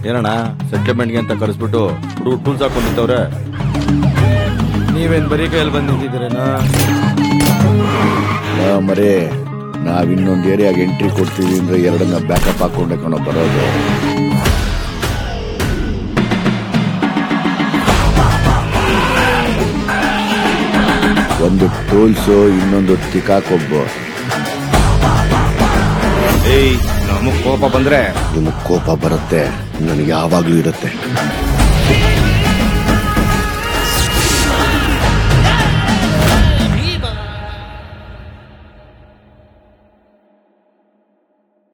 ಏನಣ್ಣ ಸೆಟ್ಲ್ಮೆಂಟ್ಗೆ ಅಂತ ಕರೆಸ್ಬಿಟ್ಟು ಹುಡುಗ ಟೂಲ್ಸ್ ಹಾಕೊಂಡಿತ್ತವ್ರೆ ನೀವೇನ್ ಬರೀ ಕೈಯಲ್ಲಿ ಬಂದು ನಿಂತಿದ್ದೀರೇನಾ ಮರೇ ನಾವ್ ಇನ್ನೊಂದ್ ಏರಿಯಾಗೆ ಎಂಟ್ರಿ ಕೊಡ್ತೀವಿ ಅಂದ್ರೆ ಎರಡನ್ನ ಬ್ಯಾಕಪ್ ಹಾಕೊಂಡೆ ಕಣೋ ಬರೋದು ಒಂದು ಟೂಲ್ಸು ಇನ್ನೊಂದು ತಿಕಾಕೊಬ್ಬು ಏಯ್ ನಮಗ್ ಕೋಪ ಬಂದ್ರೆ ನಿಮಗ್ ಕೋಪ ಬರುತ್ತೆ ನನಗೆ ಯಾವಾಗ್ಲೂ ಇರುತ್ತೆ